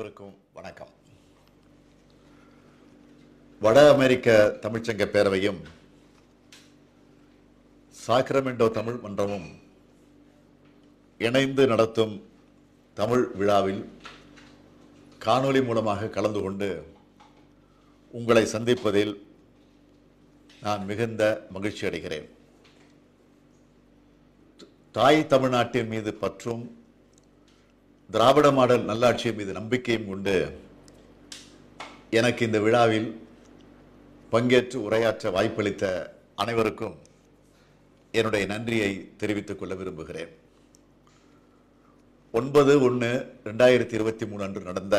அனைவருக்கும் வணக்கம் வட அமெரிக்க தமிழ்ச்சங்க பேரவையும் சாக்ரமெண்டோ தமிழ் மன்றமும் இணைந்து நடத்தும் தமிழ் விழாவில் காணொளி மூலமாக கலந்து கொண்டு உங்களை சந்திப்பதில் நான் மிகுந்த மகிழ்ச்சி அடைகிறேன் தாய் தமிழ்நாட்டின் மீது பற்றும் திராவிட மாடல் நல்லாட்சி மீது நம்பிக்கையும் கொண்டு எனக்கு இந்த விழாவில் பங்கேற்று உரையாற்ற வாய்ப்பளித்த அனைவருக்கும் என்னுடைய நன்றியை தெரிவித்துக் கொள்ள விரும்புகிறேன் ஒன்பது ஒன்று ரெண்டாயிரத்தி இருபத்தி மூணு அன்று நடந்த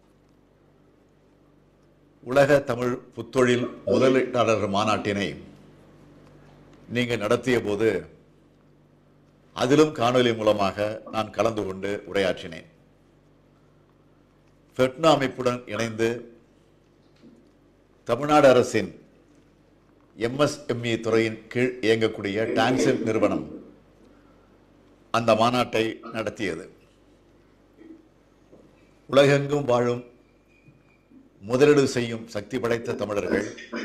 உலக தமிழ் புத்தொழில் முதலீட்டாளர் மாநாட்டினை நீங்கள் நடத்திய போது அதிலும் காணொலி மூலமாக நான் கலந்து கொண்டு உரையாற்றினேன் ஃபெட்னா அமைப்புடன் இணைந்து தமிழ்நாடு அரசின் எம்எஸ்எம்இ துறையின் கீழ் இயங்கக்கூடிய டான்செப் நிறுவனம் அந்த மாநாட்டை நடத்தியது உலகெங்கும் வாழும் முதலீடு செய்யும் சக்தி படைத்த தமிழர்கள்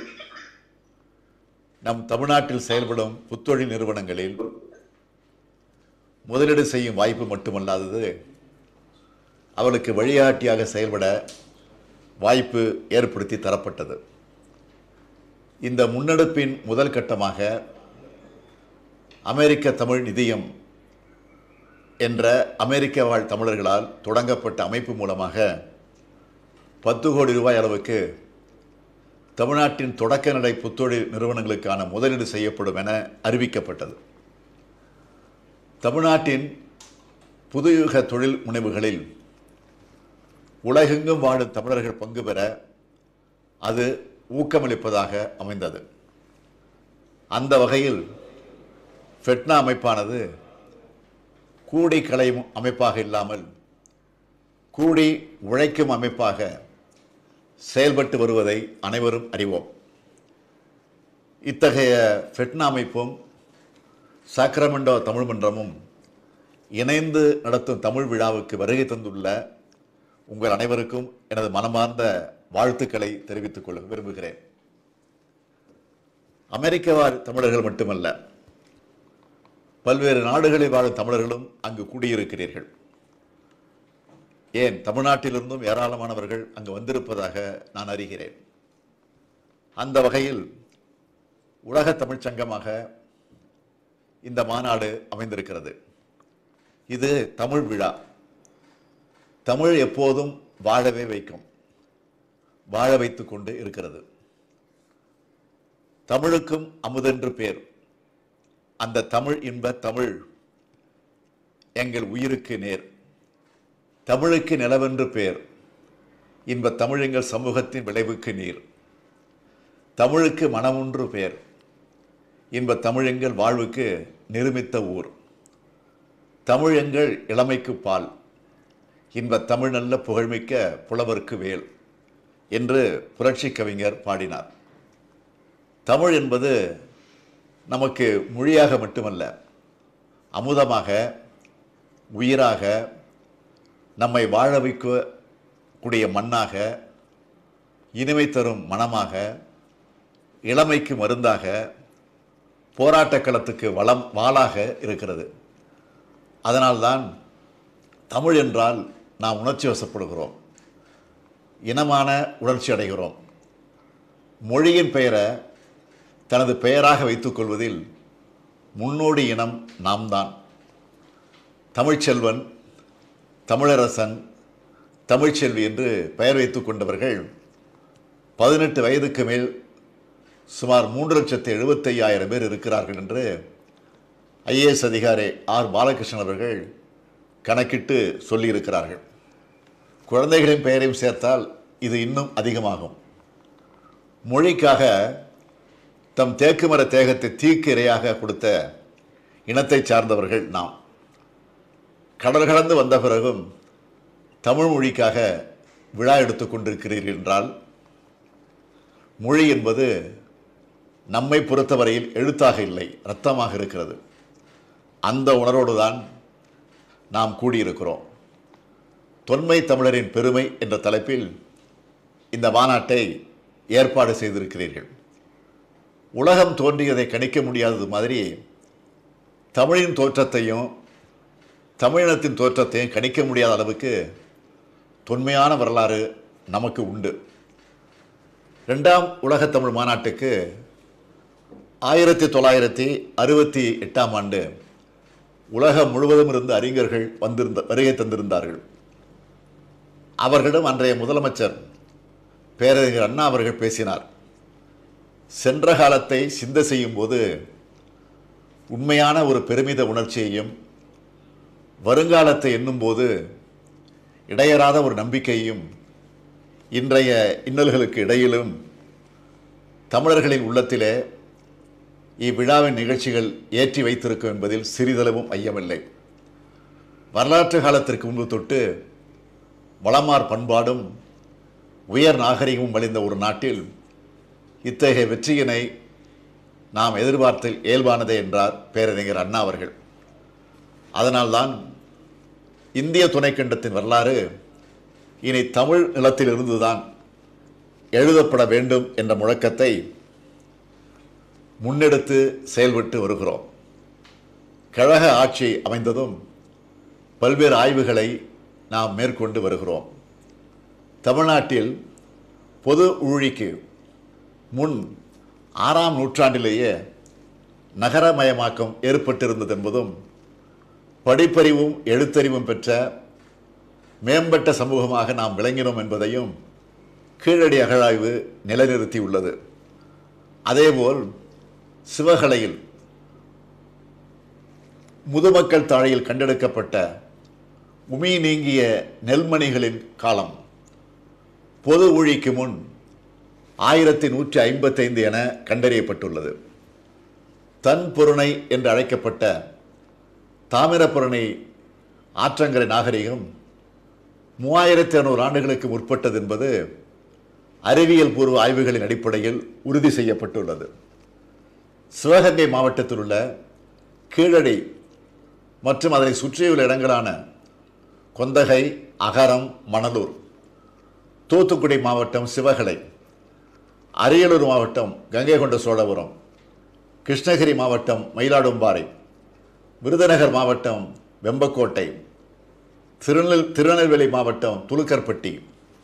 நம் தமிழ்நாட்டில் செயல்படும் புத்தொழில் நிறுவனங்களில் முதலீடு செய்யும் வாய்ப்பு மட்டுமல்லாதது அவளுக்கு வழிகாட்டியாக செயல்பட வாய்ப்பு ஏற்படுத்தி தரப்பட்டது இந்த முன்னெடுப்பின் முதல் கட்டமாக அமெரிக்க தமிழ் நிதியம் என்ற அமெரிக்க வாழ் தமிழர்களால் தொடங்கப்பட்ட அமைப்பு மூலமாக பத்து கோடி ரூபாய் அளவுக்கு தமிழ்நாட்டின் தொடக்க நிலை புத்தொழில் நிறுவனங்களுக்கான முதலீடு செய்யப்படும் என அறிவிக்கப்பட்டது தமிழ்நாட்டின் புதுயுக தொழில் முனைவுகளில் உலகெங்கும் வாழும் தமிழர்கள் பங்கு பெற அது ஊக்கமளிப்பதாக அமைந்தது அந்த வகையில் ஃபெட்னா அமைப்பானது கூடி களையும் அமைப்பாக இல்லாமல் கூடி உழைக்கும் அமைப்பாக செயல்பட்டு வருவதை அனைவரும் அறிவோம் இத்தகைய ஃபெட்னா அமைப்பும் சாக்ரமெண்டோ தமிழ் மன்றமும் இணைந்து நடத்தும் தமிழ் விழாவுக்கு வருகை தந்துள்ள உங்கள் அனைவருக்கும் எனது மனமார்ந்த வாழ்த்துக்களை தெரிவித்துக் கொள்ள விரும்புகிறேன் அமெரிக்க வாழ் தமிழர்கள் மட்டுமல்ல பல்வேறு நாடுகளில் வாழும் தமிழர்களும் அங்கு கூடியிருக்கிறீர்கள் ஏன் தமிழ்நாட்டிலிருந்தும் ஏராளமானவர்கள் அங்கு வந்திருப்பதாக நான் அறிகிறேன் அந்த வகையில் உலக தமிழ்ச் சங்கமாக இந்த மாநாடு அமைந்திருக்கிறது இது தமிழ் விழா தமிழ் எப்போதும் வாழவே வைக்கும் வாழ வைத்து கொண்டு இருக்கிறது தமிழுக்கும் அமுதென்று பேர் அந்த தமிழ் இன்ப தமிழ் எங்கள் உயிருக்கு நேர் தமிழுக்கு நிலவென்று பேர் இன்ப தமிழ் எங்கள் சமூகத்தின் விளைவுக்கு நீர் தமிழுக்கு மனமொன்று பேர் இன்ப தமிழ் எங்கள் வாழ்வுக்கு நிருமித்த ஊர் தமிழ் எங்கள் இளமைக்கு பால் இன்ப தமிழ் நல்ல புகழ்மிக்க புலவருக்கு வேல் என்று புரட்சி கவிஞர் பாடினார் தமிழ் என்பது நமக்கு மொழியாக மட்டுமல்ல அமுதமாக உயிராக நம்மை வாழ வைக்கக்கூடிய மண்ணாக இனிமை தரும் மனமாக இளமைக்கு மருந்தாக போராட்டக் களத்துக்கு வளம் வாளாக இருக்கிறது அதனால்தான் தமிழ் என்றால் நாம் உணர்ச்சி வசப்படுகிறோம் இனமான உணர்ச்சி அடைகிறோம் மொழியின் பெயரை தனது பெயராக வைத்துக்கொள்வதில் முன்னோடி இனம் நாம் தான் தமிழ்ச்செல்வன் தமிழரசன் தமிழ்ச்செல்வி என்று பெயர் வைத்துக் கொண்டவர்கள் பதினெட்டு வயதுக்கு மேல் சுமார் மூன்று லட்சத்து எழுபத்தையாயிரம் பேர் இருக்கிறார்கள் என்று ஐஏஎஸ் அதிகாரி ஆர் பாலகிருஷ்ணன் அவர்கள் கணக்கிட்டு சொல்லியிருக்கிறார்கள் குழந்தைகளின் பெயரையும் சேர்த்தால் இது இன்னும் அதிகமாகும் மொழிக்காக தம் தேக்கு மர தேகத்தை தீக்கு இரையாக கொடுத்த இனத்தை சார்ந்தவர்கள் நாம் கடல் கடந்து வந்த பிறகும் தமிழ் மொழிக்காக விழா எடுத்துக் கொண்டிருக்கிறீர்கள் என்றால் மொழி என்பது நம்மை பொறுத்தவரையில் எழுத்தாக இல்லை இரத்தமாக இருக்கிறது அந்த உணர்வோடு தான் நாம் கூடியிருக்கிறோம் தொன்மை தமிழரின் பெருமை என்ற தலைப்பில் இந்த மாநாட்டை ஏற்பாடு செய்திருக்கிறீர்கள் உலகம் தோன்றியதை கணிக்க முடியாதது மாதிரி தமிழின் தோற்றத்தையும் தமிழினத்தின் தோற்றத்தையும் கணிக்க முடியாத அளவுக்கு தொன்மையான வரலாறு நமக்கு உண்டு ரெண்டாம் உலகத் தமிழ் மாநாட்டுக்கு ஆயிரத்தி தொள்ளாயிரத்தி அறுபத்தி எட்டாம் ஆண்டு உலகம் முழுவதும் இருந்து அறிஞர்கள் வந்திருந்த வருகை தந்திருந்தார்கள் அவர்களிடம் அன்றைய முதலமைச்சர் பேரறிஞர் அண்ணா அவர்கள் பேசினார் சென்ற காலத்தை சிந்த செய்யும் போது உண்மையான ஒரு பெருமித உணர்ச்சியையும் வருங்காலத்தை எண்ணும்போது இடையறாத ஒரு நம்பிக்கையும் இன்றைய இன்னல்களுக்கு இடையிலும் தமிழர்களின் உள்ளத்திலே இவ்விழாவின் நிகழ்ச்சிகள் ஏற்றி வைத்திருக்கும் என்பதில் சிறிதளவும் ஐயமில்லை வரலாற்று காலத்திற்கு முன்பு தொட்டு வளமார் பண்பாடும் உயர் நாகரிகமும் வழிந்த ஒரு நாட்டில் இத்தகைய வெற்றியினை நாம் எதிர்பார்த்து இயல்பானதே என்றார் பேரறிஞர் அண்ணா அவர்கள் அதனால்தான் இந்திய துணைக்கண்டத்தின் வரலாறு இனி தமிழ் நிலத்திலிருந்துதான் எழுதப்பட வேண்டும் என்ற முழக்கத்தை முன்னெடுத்து செயல்பட்டு வருகிறோம் கழக ஆட்சி அமைந்ததும் பல்வேறு ஆய்வுகளை நாம் மேற்கொண்டு வருகிறோம் தமிழ்நாட்டில் பொது ஊழிக்கு முன் ஆறாம் நூற்றாண்டிலேயே நகரமயமாக்கம் ஏற்பட்டிருந்தது என்பதும் படிப்பறிவும் எழுத்தறிவும் பெற்ற மேம்பட்ட சமூகமாக நாம் விளங்கினோம் என்பதையும் கீழடி அகழாய்வு நிலைநிறுத்தியுள்ளது அதேபோல் சிவகலையில் முதுமக்கள் தாழையில் கண்டெடுக்கப்பட்ட உமி நீங்கிய நெல்மணிகளின் காலம் பொது ஊழிக்கு முன் ஆயிரத்தி நூற்றி ஐம்பத்தைந்து என கண்டறியப்பட்டுள்ளது தன் பொருணை என்று அழைக்கப்பட்ட தாமிரபரணி ஆற்றங்கரை நாகரிகம் மூவாயிரத்தி இரநூறு ஆண்டுகளுக்கு முற்பட்டது என்பது அறிவியல் பூர்வ ஆய்வுகளின் அடிப்படையில் உறுதி செய்யப்பட்டுள்ளது சிவகங்கை மாவட்டத்தில் உள்ள கீழடி மற்றும் அதனை சுற்றியுள்ள இடங்களான கொந்தகை அகரம் மணலூர் தூத்துக்குடி மாவட்டம் சிவகலை அரியலூர் மாவட்டம் கங்கை கொண்ட சோழபுரம் கிருஷ்ணகிரி மாவட்டம் மயிலாடும்பாறை விருதுநகர் மாவட்டம் வெம்பக்கோட்டை திருநெல் திருநெல்வேலி மாவட்டம் துலுக்கர்பட்டி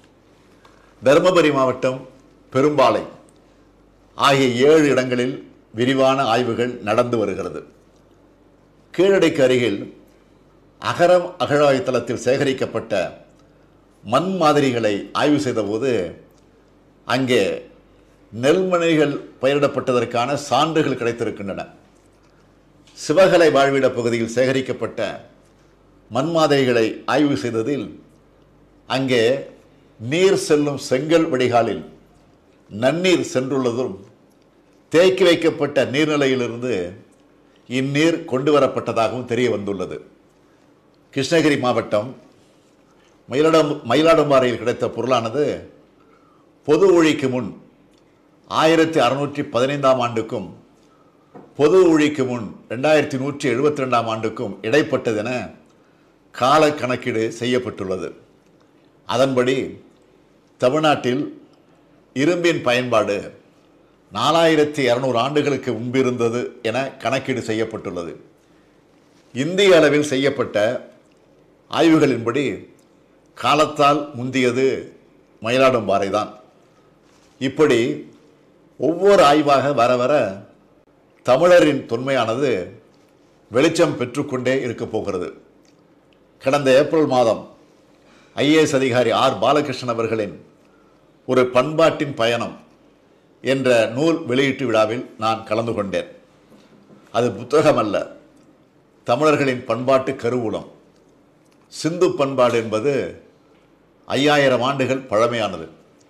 தருமபுரி மாவட்டம் பெரும்பாலை ஆகிய ஏழு இடங்களில் விரிவான ஆய்வுகள் நடந்து வருகிறது கீழடிக்கு அருகில் அகரம் அகழாய்வு தளத்தில் சேகரிக்கப்பட்ட மண் மாதிரிகளை ஆய்வு செய்தபோது அங்கே நெல்மணிகள் பயிரிடப்பட்டதற்கான சான்றுகள் கிடைத்திருக்கின்றன சிவகலை வாழ்விட பகுதியில் சேகரிக்கப்பட்ட மண் மாதிரிகளை ஆய்வு செய்ததில் அங்கே நீர் செல்லும் செங்கல் வடிகாலில் நன்னீர் சென்றுள்ளதும் தேக்கி வைக்கப்பட்ட நீர்நிலையிலிருந்து இந்நீர் கொண்டு வரப்பட்டதாகவும் தெரிய வந்துள்ளது கிருஷ்ணகிரி மாவட்டம் மயிலாடம் மயிலாடும்பாறையில் கிடைத்த பொருளானது பொது ஒழிக்கு முன் ஆயிரத்தி அறுநூற்றி பதினைந்தாம் ஆண்டுக்கும் பொது ஒழிக்கு முன் ரெண்டாயிரத்தி நூற்றி எழுபத்தி ரெண்டாம் ஆண்டுக்கும் இடைப்பட்டதென கால கணக்கீடு செய்யப்பட்டுள்ளது அதன்படி தமிழ்நாட்டில் இரும்பின் பயன்பாடு நாலாயிரத்தி இரநூறு ஆண்டுகளுக்கு முன்பிருந்தது என கணக்கீடு செய்யப்பட்டுள்ளது இந்திய அளவில் செய்யப்பட்ட ஆய்வுகளின்படி காலத்தால் முந்தியது மயிலாடும்பாறை தான் இப்படி ஒவ்வொரு ஆய்வாக வர வர தமிழரின் தொன்மையானது வெளிச்சம் பெற்றுக்கொண்டே இருக்கப் போகிறது கடந்த ஏப்ரல் மாதம் ஐஏஎஸ் அதிகாரி ஆர் பாலகிருஷ்ணன் அவர்களின் ஒரு பண்பாட்டின் பயணம் என்ற நூல் வெளியீட்டு விழாவில் நான் கலந்து கொண்டேன் அது புத்தகம் அல்ல தமிழர்களின் பண்பாட்டு கருவூலம் சிந்து பண்பாடு என்பது ஐயாயிரம் ஆண்டுகள் பழமையானது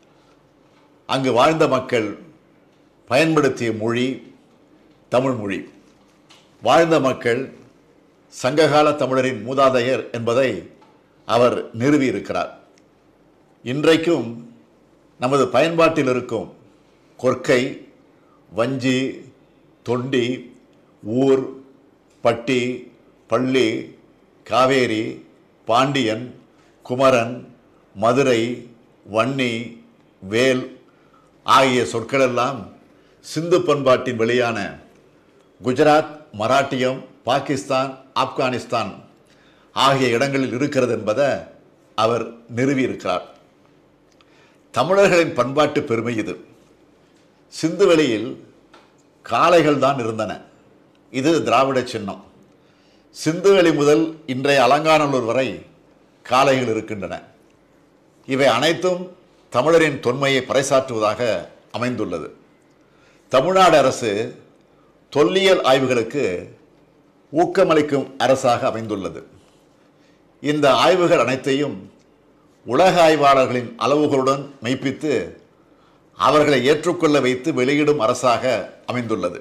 அங்கு வாழ்ந்த மக்கள் பயன்படுத்திய மொழி தமிழ் மொழி வாழ்ந்த மக்கள் சங்ககால தமிழரின் மூதாதையர் என்பதை அவர் நிறுவியிருக்கிறார் இன்றைக்கும் நமது பயன்பாட்டில் இருக்கும் கொற்கை வஞ்சி தொண்டி ஊர் பட்டி பள்ளி காவேரி பாண்டியன் குமரன் மதுரை வன்னி வேல் ஆகிய சொற்களெல்லாம் சிந்து பண்பாட்டின் வெளியான குஜராத் மராட்டியம் பாகிஸ்தான் ஆப்கானிஸ்தான் ஆகிய இடங்களில் இருக்கிறது என்பதை அவர் நிறுவியிருக்கிறார் தமிழர்களின் பண்பாட்டு பெருமை இது சிந்துவெளியில் காளைகள் தான் இருந்தன இது திராவிட சின்னம் சிந்துவெளி முதல் இன்றைய அலங்காநல்லூர் வரை காளைகள் இருக்கின்றன இவை அனைத்தும் தமிழரின் தொன்மையை பறைசாற்றுவதாக அமைந்துள்ளது தமிழ்நாடு அரசு தொல்லியல் ஆய்வுகளுக்கு ஊக்கமளிக்கும் அரசாக அமைந்துள்ளது இந்த ஆய்வுகள் அனைத்தையும் உலக ஆய்வாளர்களின் அளவுகளுடன் மெய்ப்பித்து அவர்களை ஏற்றுக்கொள்ள வைத்து வெளியிடும் அரசாக அமைந்துள்ளது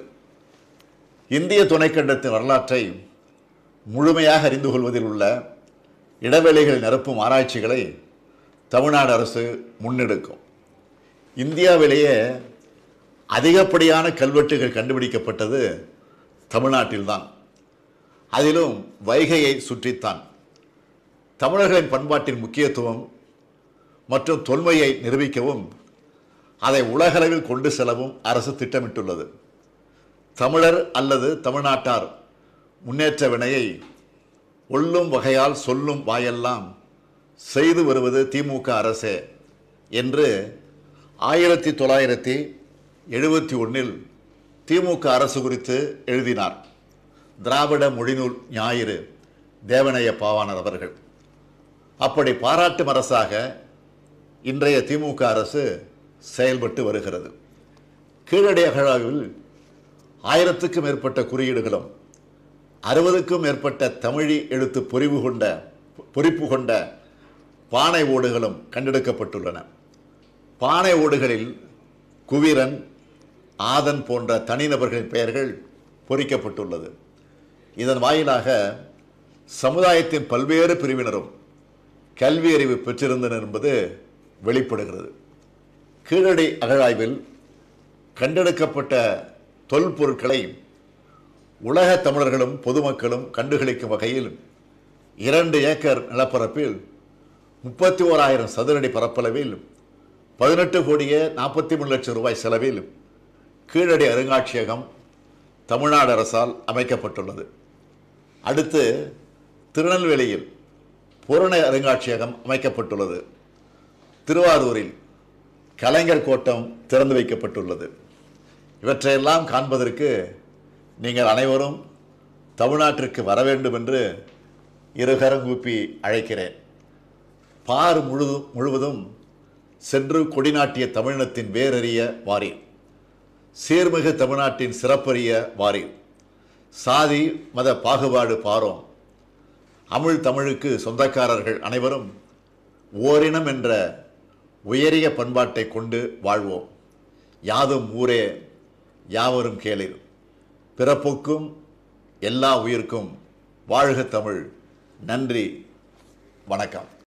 இந்திய துணைக்கண்டத்தின் வரலாற்றை முழுமையாக அறிந்து கொள்வதில் உள்ள இடைவெளிகள் நிரப்பும் ஆராய்ச்சிகளை தமிழ்நாடு அரசு முன்னெடுக்கும் இந்தியாவிலேயே அதிகப்படியான கல்வெட்டுகள் கண்டுபிடிக்கப்பட்டது தமிழ்நாட்டில்தான் அதிலும் வைகையை சுற்றித்தான் தமிழர்களின் பண்பாட்டின் முக்கியத்துவம் மற்றும் தொன்மையை நிரூபிக்கவும் அதை உலகளவில் கொண்டு செல்லவும் அரசு திட்டமிட்டுள்ளது தமிழர் அல்லது தமிழ்நாட்டார் முன்னேற்ற வினையை ஒல்லும் வகையால் சொல்லும் வாயெல்லாம் செய்து வருவது திமுக அரசே என்று ஆயிரத்தி தொள்ளாயிரத்தி எழுபத்தி ஒன்றில் திமுக அரசு குறித்து எழுதினார் திராவிட மொழிநூல் ஞாயிறு தேவனைய பாவாணர் அவர்கள் அப்படி பாராட்டும் அரசாக இன்றைய திமுக அரசு செயல்பட்டு வருகிறது கீழடி அகழாவில் ஆயிரத்துக்கும் மேற்பட்ட குறியீடுகளும் அறுபதுக்கும் மேற்பட்ட தமிழி எழுத்து பொறிவு கொண்ட பொறிப்பு கொண்ட பானை ஓடுகளும் கண்டெடுக்கப்பட்டுள்ளன பானை ஓடுகளில் குவிரன் ஆதன் போன்ற தனிநபர்களின் பெயர்கள் பொறிக்கப்பட்டுள்ளது இதன் வாயிலாக சமுதாயத்தின் பல்வேறு பிரிவினரும் கல்வி அறிவு பெற்றிருந்தனர் என்பது வெளிப்படுகிறது கீழடி அகழாய்வில் கண்டெடுக்கப்பட்ட தொல்பொருட்களை உலக தமிழர்களும் பொதுமக்களும் கண்டுகளிக்கும் வகையில் இரண்டு ஏக்கர் நிலப்பரப்பில் முப்பத்தி ஓராயிரம் சதுரடி பரப்பளவில் பதினெட்டு கோடியே நாற்பத்தி மூணு லட்சம் ரூபாய் செலவில் கீழடி அருங்காட்சியகம் தமிழ்நாடு அரசால் அமைக்கப்பட்டுள்ளது அடுத்து திருநெல்வேலியில் பூரண அருங்காட்சியகம் அமைக்கப்பட்டுள்ளது திருவாரூரில் கலைஞர் கோட்டம் திறந்து வைக்கப்பட்டுள்ளது இவற்றையெல்லாம் காண்பதற்கு நீங்கள் அனைவரும் தமிழ்நாட்டிற்கு வர வேண்டும் என்று இருகரங்கூப்பி அழைக்கிறேன் பார் முழுதும் முழுவதும் சென்று கொடிநாட்டிய தமிழினத்தின் வேரறிய வாரீர் சீர்மிகு தமிழ்நாட்டின் சிறப்பறிய வாரீர் சாதி மத பாகுபாடு பாரோம் அமிழ் தமிழுக்கு சொந்தக்காரர்கள் அனைவரும் ஓரினம் என்ற உயரிய பண்பாட்டை கொண்டு வாழ்வோம் யாதும் ஊரே யாவரும் கேளிர் பிறப்புக்கும் எல்லா உயிர்க்கும் வாழ்க தமிழ் நன்றி வணக்கம்